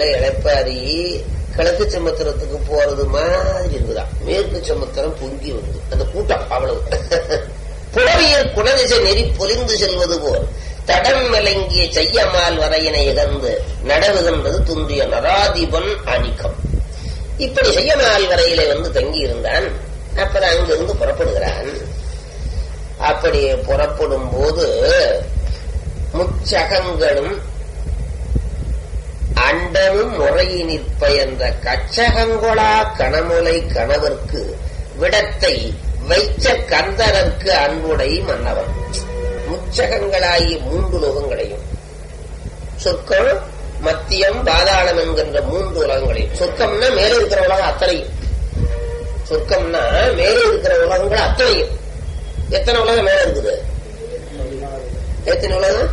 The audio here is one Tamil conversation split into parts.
காலையில இழைப்பாரி கிழக்கு சமுத்திரத்துக்கு போறது மாதிரி இருக்குதான் மேற்கு சமுத்திரம் பொங்கி வருது அந்த கூட்டம் அவ்வளவு புலவியல் குணதிசை நெறி பொலிந்து செல்வது போல் தடம் விளங்கிய செய்யமால் வரையினை இகர்ந்து நடவுகின்றது துந்திய நராதிபன் அணிக்கம் இப்படி செய்யமால் வரையிலே வந்து தங்கி இருந்தான் அப்புறம் அங்கிருந்து புறப்படுகிறான் அப்படி புறப்படும் போது முச்சகங்களும் அண்டமும் முறையினிற்ப என்ற கச்சகங்கொளா கணமுலை கணவர்க்கு விடத்தை வைச்ச கந்தரற்கு அன்புடை மன்னவர் முச்சகங்களாகிய மூன்று லோகங்களையும் சொர்க்கம் மத்தியம் பாதாளம் என்கின்ற மூன்று உலகங்களையும் சொர்க்கம்னா மேலே இருக்கிற உலகம் அத்தனையும் சொர்க்கம்னா மேலே இருக்கிற உலகங்கள் அத்தனையும் எத்தனை உலகம் மேல இருக்குது எத்தனை உலகம்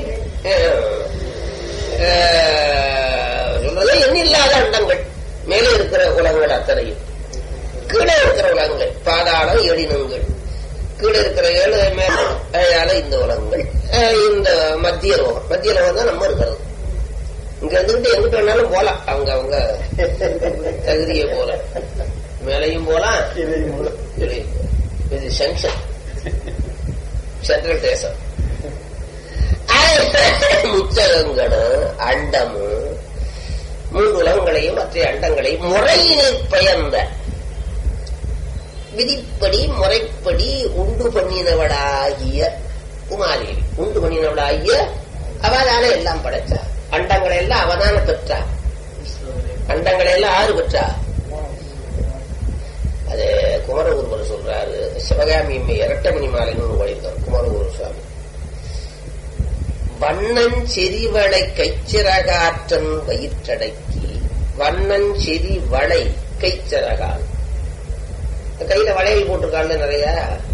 சொல்றது எண்ணில்லாத அண்டங்கள் மேலே இருக்கிற உலகங்கள் அத்தனையும் கீழே இருக்கிற உலகங்கள் பாதாளம் எழினங்கள் கீழே இருக்கிற ஏழு மேல இந்த உலகங்கள் இந்த மத்திய லோகம் மத்திய லோகம் தான் நம்ம இருக்கிறது இங்க இருந்துகிட்டு எங்கிட்ட வேணாலும் போலாம் அவங்க அவங்க தகுதியை போல மேலையும் போலாம் இது சென்சன் சென்ட்ரல் தேசம் முச்சகங்களும் அண்டமும் மூன்று உலகங்களையும் மற்ற அண்டங்களையும் முறையினில் பயந்த விதிப்படி முறைப்படி உண்டு பண்ணினவளாகிய உமாதேவி உண்டு பண்ணினவளாகிய அவதான எல்லாம் படைச்சா அண்டங்களை எல்லாம் அவதான பெற்றா அண்டங்களை எல்லாம் ஆறு பெற்றா அது குமரகுருவர் சொல்றாரு சிவகாமி இரட்டமணி மாலைன்னு ஒரு வழிதான் குமரகுரு சுவாமி வண்ணன் செறிவளை கைச்சிறகாற்றன் வயிற்றடக்கி வண்ணன் செறிவளை கைச்சிறகால் கையில வளையல் போட்டிருக்காங்க நிறைய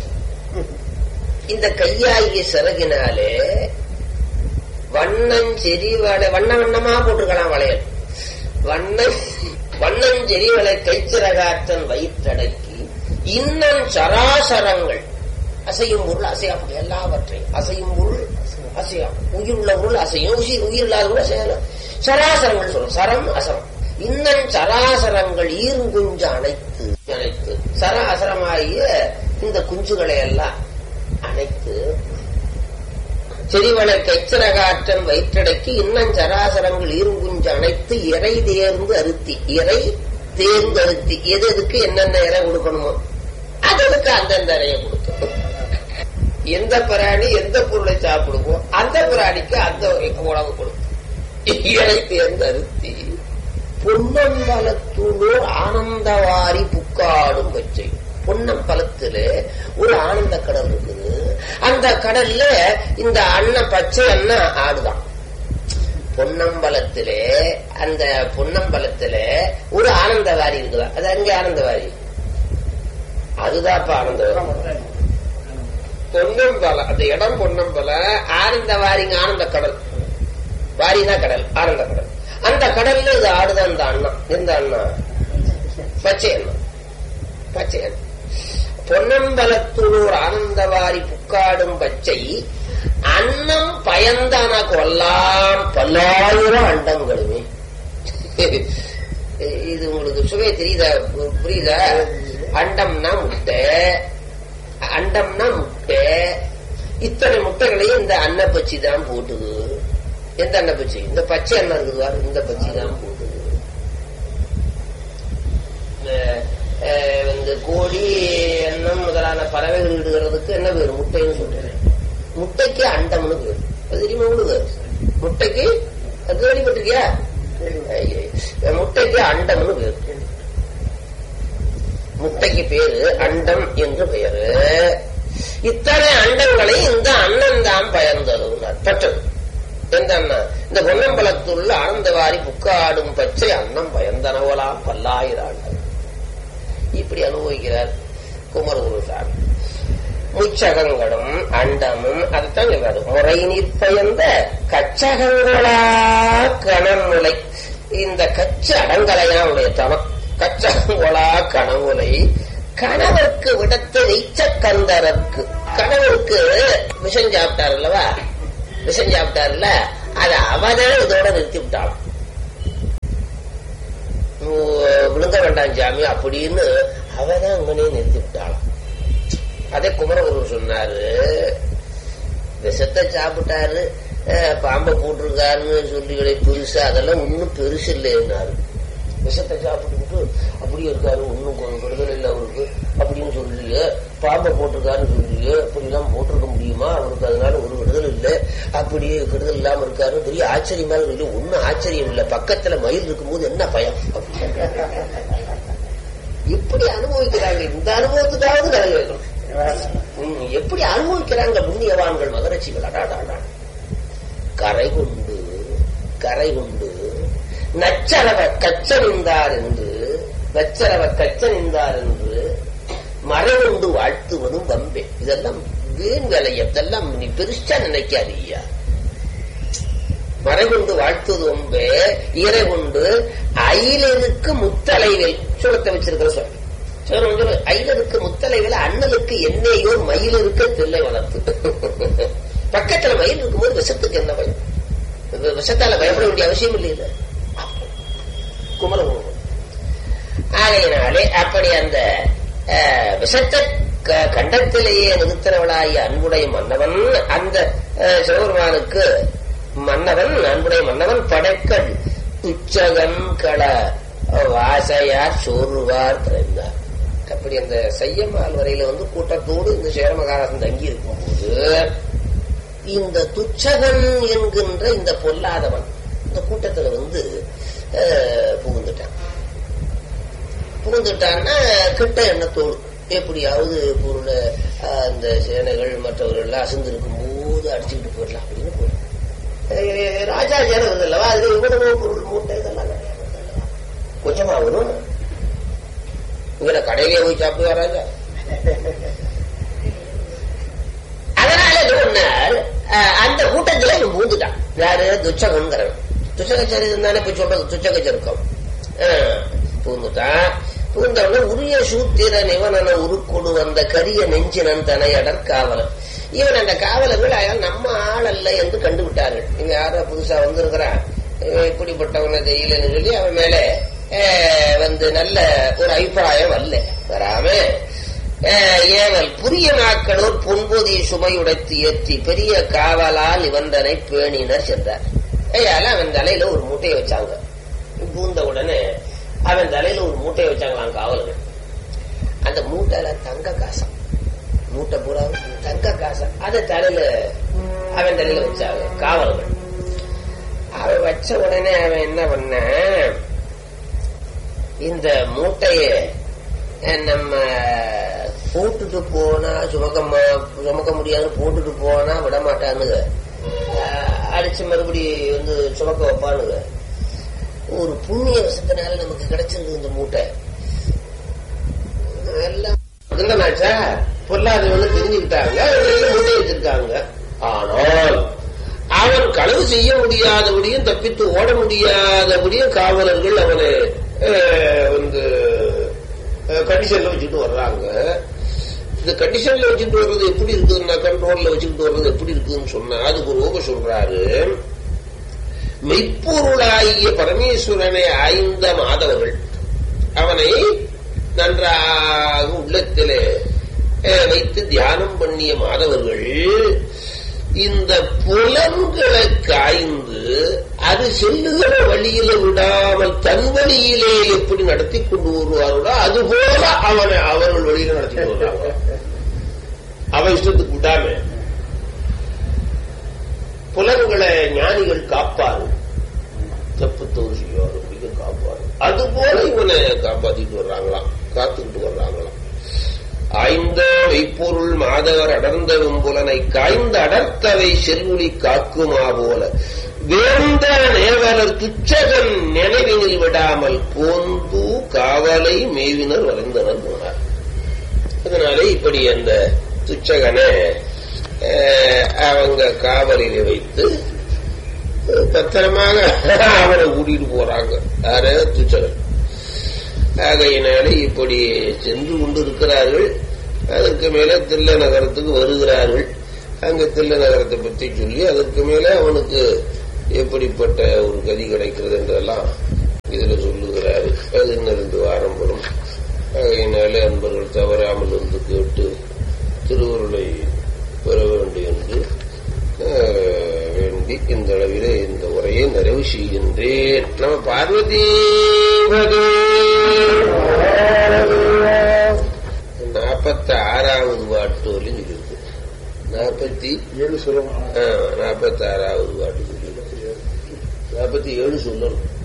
இந்த கையாகிய சிறகினாலே வண்ணன் செறிவளை வண்ண வண்ணமா போட்டிருக்கலாம் வளையல் வண்ணன் வண்ணன் செறிவளை கைச்சிறகாற்றன் வயிற்றடக்கி இன்னன் சராசரங்கள் அசையும் பொருள் அசையாமல் எல்லாவற்றையும் அசையும் பொருள் அசையாம் உயிர் உள்ள பொருள் அசையும் உயிர் உயிர் இல்லாத பொருள் அசையலாம் சராசரங்கள் சொல்லும் சரம் அசரம் இன்னன் சராசரங்கள் ஈருங்குஞ்சு அணைத்து அணைத்து சராசரமாகிய இந்த குஞ்சுகளை எல்லாம் அணைத்து செறிவளை கைச்சிறகாற்றன் வயிற்றடைக்கு இன்னும் சராசரங்கள் ஈருங்குஞ்சு அணைத்து இறை தேர்ந்து அறுத்தி இறை தேர்ந்து அறுத்தி எது எதுக்கு என்னென்ன இறை கொடுக்கணுமோ அதுக்கு அந்தந்த இறைய கொடுக்கணும் எந்த பிராணி எந்த பொருளை சாப்பிடுமோ அந்த பிராணிக்கு அந்த உணவு கொடுக்கும் இறை தேர்ந்து அறுத்தி பொன்னம்பலத்துள்ளோர் ஆனந்தவாரி புக்காடும் பச்சை பொன்னம்பலத்துல ஒரு ஆனந்த கடல் இருக்குது அந்த கடல்ல இந்த அண்ணன் பச்சை அண்ணன் ஆடுதான் பொன்னம்பலத்திலே அந்த பொன்னம்பலத்துல ஒரு ஆனந்தவாரி இருக்குதா அது அங்கே ஆனந்தவாரி அதுதான்ப்பா ஆனந்தம் பொன்னம்பலம் அந்த இடம் பொன்னம்பல ஆனந்தவாரிங்க ஆனந்த கடல் வாரினா கடல் ஆனந்த கடல் அந்த கடல்ல இது ஆடுதான் இந்த அண்ணா எந்த அண்ணா பச்சை அண்ணா பச்சை அண்ணா பொன்னம்பலத்துளூர் ஆனந்தவாரி புக்காடும் பச்சை அன்னம் பயந்தான கொல்லாம் பல்லாயிரம் அண்டங்களுமே இது உங்களுக்கு சுவை தெரியுதா புரியுதா அண்டம்னா முட்டை அண்டம்னா முட்டை இத்தனை முட்டைகளையும் இந்த அன்னப்பச்சி தான் போட்டுது எந்த அன்னப்பச்சி இந்த பச்சை அண்ணன் இருக்குது பாரு, இந்த பச்சி தான் போட்டுது இந்த கோழி எண்ணம் முதலான பறவைகள் இடுகிறதுக்கு என்ன பேரு முட்டைன்னு சொல்றேன் முட்டைக்கு அண்டம்னு பேரு அது தெரியுமா உங்களுக்கு முட்டைக்கு அது கேள்விப்பட்டிருக்கியா ஐயே. முட்டைக்கு அண்டம்னு பேரு முட்டைக்கு பேரு அண்டம் என்று பெயரு இத்தனை அண்டங்களை இந்த அண்ணன் தான் பயந்தது பெற்றது எந்த அண்ணன் இந்த பொன்னம்பலத்துள்ள ஆனந்தவாரி புக்காடும் பச்சை அன்னம் பயந்தனவலாம் பல்லாயிரம் ஆண்டம் இப்படி அனுபவிக்கிறார் குமரகுருசாமி முச்சகங்களும் அண்டமும் அதுதான் சொல்றாரு முறை நிற்பயந்த கச்சகங்களா கணமுலை இந்த கச்ச அடங்கலையா உடைய தனம் கச்சகங்களா கணமுலை கணவருக்கு விடத்து வைச்ச கந்தரருக்கு கணவருக்கு விஷம் சாப்பிட்டார் அல்லவா விஷம் சாப்பிட்டார்ல அதை அவதான் இதோட நிறுத்தி விட்டாளாம் வேண்டாம் சாமி அப்படின்னு அவதான் அங்கனே நிறுத்தி விட்டாளாம் அதே குமரகுரு சொன்னாரு விஷத்தை சாப்பிட்டாரு அஹ், பாம்பை போட்டிருக்காருன்னு சொல்லி பெருசா அதெல்லாம் ஒன்னும் பெருசு இல்லைன்னாரு விஷத்தை சாப்பிட்டுக்கிட்டு அப்படியே இருக்காரு ஒன்னும் கெடுதல் இல்லை அவருக்கு அப்படின்னு சொல்லியே பாம்பை போட்டிருக்காருன்னு சொல்லியே அப்படிலாம் போட்டிருக்க முடியுமா அவருக்கு அதனால ஒரு கெடுதல் இல்லை அப்படியே கெடுதல் இல்லாம இருக்காரு பெரிய ஆச்சரியமா இருக்கு ஒன்னும் ஆச்சரியம் இல்லை பக்கத்துல மயில் இருக்கும்போது என்ன பயம் எப்படி அனுபவிக்கிறாங்க இந்த அனுபவத்துக்காவது கதை கேட்கணும் ம், எப்படி அனுபவிக்கிறாங்க புண்ணியவான்கள் மகரட்சிகள் அடாடாடா கரை கொண்டு கரை கொண்டு நச்சரவ கச்சனிந்தார் என்று நச்சரவ கச்சனிந்தார் என்று மறைவுண்டு வாழ்த்துவதும் வம்பே இதெல்லாம் வீண் வேலை இதெல்லாம் நீ பெருசா நினைக்காதீயா மறைகொண்டு வாழ்த்துவது ஒம்பே இறை கொண்டு அயிலருக்கு முத்தலைவில் சுரத்தை வச்சிருக்கிற சொல்லி சிவன் வந்து ஐலருக்கு முத்தலைவில் அண்ணலுக்கு எண்ணெயோர் மயில் இருக்க தில்லை வளர்த்து பக்கத்துல மயில் இருக்கும்போது விஷத்துக்கு என்ன பயம் இந்த விஷத்தால பயப்பட வேண்டிய அவசியம் இல்லை இல்ல குமரகுரு ஆகையினாலே அப்படி அந்த அஹ், விஷத்தை க- கண்டத்திலேயே நிறுத்தினவளாகிய அன்புடைய மன்னவன் அந்த அஹ், சிவபெருமானுக்கு மன்னவன் அன்புடைய மன்னவன் படைக்கல் துச்சகன் கள வாசையார் சோறுவார் திறந்தார் அப்படி அந்த செய்யமால் வரையில வந்து கூட்டத்தோடு இந்த சேரமகாராசன் தங்கி இருக்கும்போது இந்த துச்சகன் என்கின்ற இந்த பொல்லாதவன் இந்த கூட்டத்துல வந்து அஹ், புகுந்துட்டான் புகுந்துட்டான்னா கிட்ட எண்ணத்தோடு எப்படியாவது பொருளை அஹ், அந்த சேனைகள் மற்றவர்கள் எல்லாம் அசந்து இருக்கும் போது அடிச்சுக்கிட்டு போயிடலாம் அப்படின்னு போயிடும் அஹ், ராஜா சேனை வருது அல்லவா அதுல எவ்வளவோ பொருள் மூட்டை இதெல்லாம் நிறைய வருது அல்லவா? கொஞ்சமா வரும் இவரை கடையிலே போய் சாப்பிடுவா ராஜா அதனால என்ன பண்ணார் அஹ், அந்த கூட்டத்துல இவன் பூந்துட்டான் யாரு துச்சகங்கிறவன் துச்சகச்சரிதம் தானே இப்ப சொல்றது துச்சகச்சருக்கம் பூந்துட்டான் பூந்தவன உரிய சூத்திரன் இவனன உருக்கொடு வந்த கரிய நெஞ்சினன் தனை அடற்காவலன் இவன் அந்த காவலர்கள் அயால் நம்ம ஆள் அல்ல என்று கண்டுவிட்டார்கள் இவன் யாரோ புதுசா வந்திருக்கிறான் இவன் இப்படிப்பட்டவனை தெரியலன்னு சொல்லி அவன் மேல அஹ், வந்து நல்ல ஒரு அபிப்பிராயம் அல்ல வராம அஹ், ஏவல் புரிய நாக்களோர் பொன்பொதி சுமையுடைத்து ஏற்றி பெரிய காவலால் இவந்தனை பேணினர் சென்றார் ஐயால அவன் தலையில ஒரு மூட்டையை வச்சாங்க பூந்த உடனே அவன் தலையில ஒரு மூட்டையை வச்சாங்களாம் காவலர்கள் அந்த மூட்டையில தங்க காசம் மூட்டை பூரா தங்க காசம் அதை தலையில அவன் தலையில வச்சாங்க காவலர்கள் அவன் வச்ச உடனே அவன் என்ன பண்ண இந்த மூட்டைய அஹ், நம்ம போட்டுட்டு போனா சுமக்க சுமக்க முடியாதுன்னு போட்டுட்டு போனா விட மாட்டானுங்க அஹ், அடிச்சு மறுபடி வந்து சுமக்க வைப்பானுங்க ஒரு புண்ணிய வசத்தினால நமக்கு கிடைச்சிருக்கு இந்த மூட்டை எல்லாம் இருந்தனாச்சா பொல்லாதவன்னு தெரிஞ்சுக்கிட்டாங்க அவர்கள் மூட்டை வச்சிருக்காங்க ஆனால் அவன் களவு செய்ய முடியாதபடியும் தப்பித்து ஓட முடியாதபடியும் காவலர்கள் அவனை அஹ், வந்து கண்டிஷன்ல வச்சுட்டு வர்றாங்க இந்த கண்டிஷன்ல வச்சுட்டு வர்றது எப்படி இருக்குதுன்னா கண்ட்ரோல்ல வச்சுக்கிட்டு வர்றது எப்படி இருக்குதுன்னு சொன்னா அதுக்கு ஒரு ஓக சொல்றாரு மெய்ப்பொருளாகிய பரமேஸ்வரனை ஆய்ந்த மாதவர்கள் அவனை நன்றாக உள்ளத்திலே அஹ், வைத்து தியானம் பண்ணிய மாதவர்கள் இந்த புலன்களை காய்ந்து அது செல்லுகிற வழியில விடாமல் தன் வழியிலே எப்படி நடத்தி கொண்டு வருவார்களோ அதுபோல அவனை அவர்கள் வழியில நடத்திட்டு வருவாங்க அவன் இஷ்டத்துக்கு விடாம புலன்களை ஞானிகள் காப்பாரு தப்பு தவறு செய்வாரு அப்படிங்க காப்பாரு அது போல இவனை காப்பாத்திட்டு வர்றாங்களாம் காத்துக்கிட்டு வர்றாங்களாம் ஆய்ந்த வைப்பொருள் மாதவர் அடர்ந்த வெம்புலனை காய்ந்த அடர்த்தவை செல்வொளி காக்குமா போல வேந்த நேவலர் துச்சகன் நினைவினில் விடாமல் போந்து காவலை மேவினர் வரைந்தனர் போனார் அதனாலே இப்படி அந்த துச்சகனை அஹ், அவங்க காவலிலே வைத்து அஹ், பத்திரமாக அவனை கூட்டிட்டு போறாங்க யாரு துச்சகன் ஆகையினாலே இப்படி சென்று கொண்டு இருக்கிறார்கள் அதற்கு மேல தில்ல நகரத்துக்கு வருகிறார்கள் அங்க தில்ல நகரத்தை பற்றி சொல்லி அதற்கு மேல அவனுக்கு எப்படிப்பட்ட ஒரு கதி கிடைக்கிறது என்றெல்லாம் இதுல சொல்லுகிறாரு அது இன்னும் ரெண்டு வாரம் போலும் இந்த அளவிலே இந்த உரையை நிறைவு செய்கின்றேன் நம்ம பார்வதி நாற்பத்தி ஆறாவது பாட்டு வரையும் சொல்லியிருக்கு நாற்பத்தி ஏழு சொல்லணும் நாற்பத்தி ஆறாவது பாட்டு சொல்லியிருக்கு நாற்பத்தி ஏழு சொல்லணும்